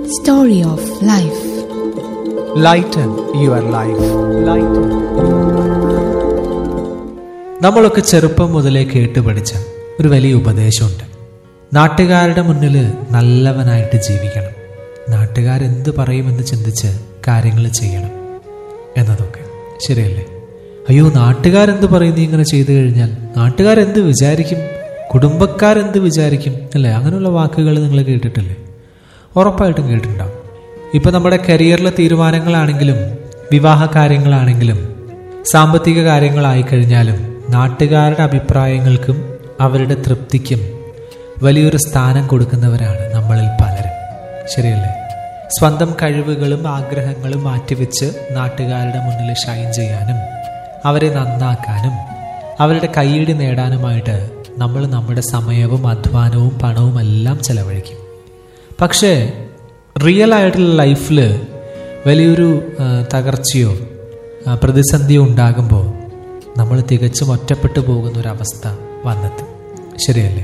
Story of Life. Lighten your life lighten നമ്മളൊക്കെ ചെറുപ്പം മുതലേ കേട്ട് പഠിച്ച ഒരു വലിയ ഉപദേശമുണ്ട് നാട്ടുകാരുടെ മുന്നിൽ നല്ലവനായിട്ട് ജീവിക്കണം നാട്ടുകാരെന്ത് പറയുമെന്ന് ചിന്തിച്ച് കാര്യങ്ങൾ ചെയ്യണം എന്നതൊക്കെ ശരിയല്ലേ അയ്യോ നാട്ടുകാരെന്ത് പറയും നീ ഇങ്ങനെ ചെയ്തു കഴിഞ്ഞാൽ നാട്ടുകാരെന്ത് വിചാരിക്കും കുടുംബക്കാരെന്ത് വിചാരിക്കും അല്ലേ അങ്ങനെയുള്ള വാക്കുകൾ നിങ്ങൾ കേട്ടിട്ടില്ലേ ഉറപ്പായിട്ടും കേട്ടിട്ടുണ്ടാവും ഇപ്പം നമ്മുടെ കരിയറിലെ തീരുമാനങ്ങളാണെങ്കിലും വിവാഹ കാര്യങ്ങളാണെങ്കിലും സാമ്പത്തിക കാര്യങ്ങളായി കഴിഞ്ഞാലും നാട്ടുകാരുടെ അഭിപ്രായങ്ങൾക്കും അവരുടെ തൃപ്തിക്കും വലിയൊരു സ്ഥാനം കൊടുക്കുന്നവരാണ് നമ്മളിൽ പലരും ശരിയല്ലേ സ്വന്തം കഴിവുകളും ആഗ്രഹങ്ങളും മാറ്റിവെച്ച് നാട്ടുകാരുടെ മുന്നിൽ ഷൈൻ ചെയ്യാനും അവരെ നന്നാക്കാനും അവരുടെ കൈയടി നേടാനുമായിട്ട് നമ്മൾ നമ്മുടെ സമയവും അധ്വാനവും പണവും എല്ലാം ചെലവഴിക്കും പക്ഷേ റിയൽ ആയിട്ടുള്ള ലൈഫിൽ വലിയൊരു ആ, തകർച്ചയോ ആ, പ്രതിസന്ധിയോ ഉണ്ടാകുമ്പോൾ നമ്മൾ തികച്ചും ഒറ്റപ്പെട്ടു പോകുന്ന ഒരവസ്ഥ വന്നെത്തും ശരിയല്ലേ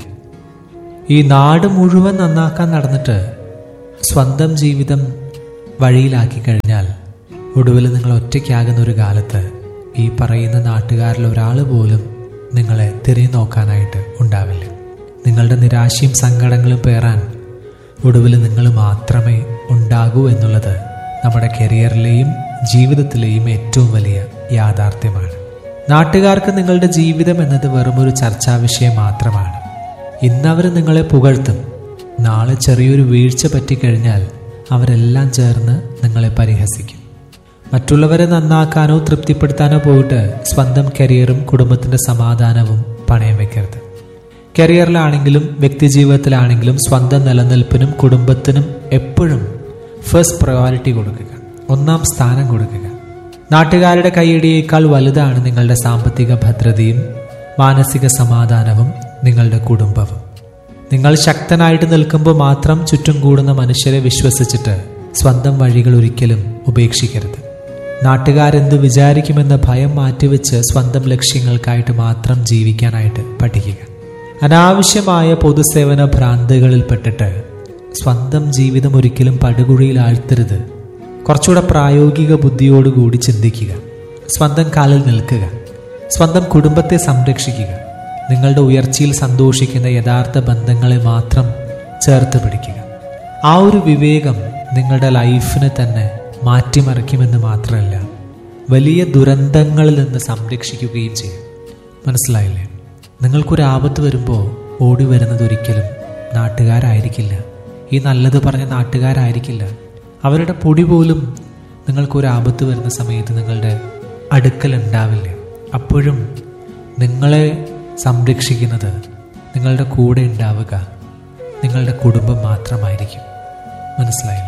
ഈ നാട് മുഴുവൻ നന്നാക്കാൻ നടന്നിട്ട് സ്വന്തം ജീവിതം വഴിയിലാക്കി കഴിഞ്ഞാൽ ഒടുവിൽ നിങ്ങൾ ഒറ്റയ്ക്കാകുന്ന ഒരു കാലത്ത് ഈ പറയുന്ന നാട്ടുകാരിൽ ഒരാൾ പോലും നിങ്ങളെ തിരിഞ്ഞു നോക്കാനായിട്ട് ഉണ്ടാവില്ല നിങ്ങളുടെ നിരാശയും സങ്കടങ്ങളും പേറാൻ ഒടുവിൽ നിങ്ങൾ മാത്രമേ ഉണ്ടാകൂ എന്നുള്ളത് നമ്മുടെ കരിയറിലെയും ജീവിതത്തിലെയും ഏറ്റവും വലിയ യാഥാർത്ഥ്യമാണ് നാട്ടുകാർക്ക് നിങ്ങളുടെ ജീവിതം എന്നത് വെറുമൊരു ചർച്ചാ വിഷയം മാത്രമാണ് ഇന്നവർ നിങ്ങളെ പുകഴ്ത്തും നാളെ ചെറിയൊരു വീഴ്ച പറ്റിക്കഴിഞ്ഞാൽ അവരെല്ലാം ചേർന്ന് നിങ്ങളെ പരിഹസിക്കും മറ്റുള്ളവരെ നന്നാക്കാനോ തൃപ്തിപ്പെടുത്താനോ പോയിട്ട് സ്വന്തം കരിയറും കുടുംബത്തിന്റെ സമാധാനവും പണയം വെക്കരുത് കരിയറിലാണെങ്കിലും വ്യക്തിജീവിതത്തിലാണെങ്കിലും സ്വന്തം നിലനിൽപ്പിനും കുടുംബത്തിനും എപ്പോഴും ഫസ്റ്റ് പ്രയോറിറ്റി കൊടുക്കുക ഒന്നാം സ്ഥാനം കൊടുക്കുക നാട്ടുകാരുടെ കൈയടിയേക്കാൾ വലുതാണ് നിങ്ങളുടെ സാമ്പത്തിക ഭദ്രതയും മാനസിക സമാധാനവും നിങ്ങളുടെ കുടുംബവും നിങ്ങൾ ശക്തനായിട്ട് നിൽക്കുമ്പോൾ മാത്രം ചുറ്റും കൂടുന്ന മനുഷ്യരെ വിശ്വസിച്ചിട്ട് സ്വന്തം വഴികൾ ഒരിക്കലും ഉപേക്ഷിക്കരുത് നാട്ടുകാരെന്ത് വിചാരിക്കുമെന്ന ഭയം മാറ്റിവെച്ച് സ്വന്തം ലക്ഷ്യങ്ങൾക്കായിട്ട് മാത്രം ജീവിക്കാനായിട്ട് പഠിക്കുക അനാവശ്യമായ പൊതുസേവന ഭ്രാന്തുകളിൽപ്പെട്ടിട്ട് സ്വന്തം ജീവിതം ഒരിക്കലും പടുകുഴിയിൽ ആഴ്ത്തരുത് കുറച്ചുകൂടെ പ്രായോഗിക ബുദ്ധിയോടുകൂടി ചിന്തിക്കുക സ്വന്തം കാലിൽ നിൽക്കുക സ്വന്തം കുടുംബത്തെ സംരക്ഷിക്കുക നിങ്ങളുടെ ഉയർച്ചയിൽ സന്തോഷിക്കുന്ന യഥാർത്ഥ ബന്ധങ്ങളെ മാത്രം ചേർത്ത് പിടിക്കുക ആ ഒരു വിവേകം നിങ്ങളുടെ ലൈഫിനെ തന്നെ മാറ്റിമറിക്കുമെന്ന് മാത്രമല്ല വലിയ ദുരന്തങ്ങളിൽ നിന്ന് സംരക്ഷിക്കുകയും ചെയ്യും മനസ്സിലായില്ലേ നിങ്ങൾക്കൊരു ആപത്ത് വരുമ്പോൾ ഓടി വരുന്നത് ഒരിക്കലും നാട്ടുകാരായിരിക്കില്ല ഈ നല്ലത് പറഞ്ഞ നാട്ടുകാരായിരിക്കില്ല അവരുടെ പൊടി പോലും നിങ്ങൾക്കൊരു ആപത്ത് വരുന്ന സമയത്ത് നിങ്ങളുടെ അടുക്കൽ ഉണ്ടാവില്ല അപ്പോഴും നിങ്ങളെ സംരക്ഷിക്കുന്നത് നിങ്ങളുടെ കൂടെ ഉണ്ടാവുക നിങ്ങളുടെ കുടുംബം മാത്രമായിരിക്കും മനസ്സിലായില്ലേ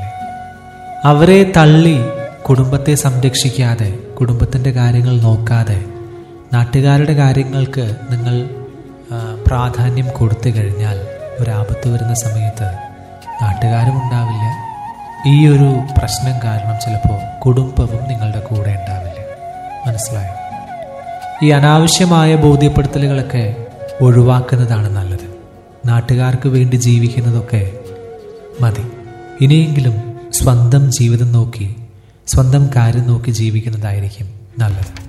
അവരെ തള്ളി കുടുംബത്തെ സംരക്ഷിക്കാതെ കുടുംബത്തിൻ്റെ കാര്യങ്ങൾ നോക്കാതെ നാട്ടുകാരുടെ കാര്യങ്ങൾക്ക് നിങ്ങൾ ആ, പ്രാധാന്യം കൊടുത്തു കഴിഞ്ഞാൽ ഒരാപത്ത് വരുന്ന സമയത്ത് നാട്ടുകാരും ഉണ്ടാവില്ല ഈ ഒരു പ്രശ്നം കാരണം ചിലപ്പോൾ കുടുംബവും നിങ്ങളുടെ കൂടെ ഉണ്ടാവില്ല മനസ്സിലായോ ഈ അനാവശ്യമായ ബോധ്യപ്പെടുത്തലുകളൊക്കെ ഒഴിവാക്കുന്നതാണ് നല്ലത് നാട്ടുകാർക്ക് വേണ്ടി ജീവിക്കുന്നതൊക്കെ മതി ഇനിയെങ്കിലും സ്വന്തം ജീവിതം നോക്കി സ്വന്തം കാര്യം നോക്കി ജീവിക്കുന്നതായിരിക്കും നല്ലത്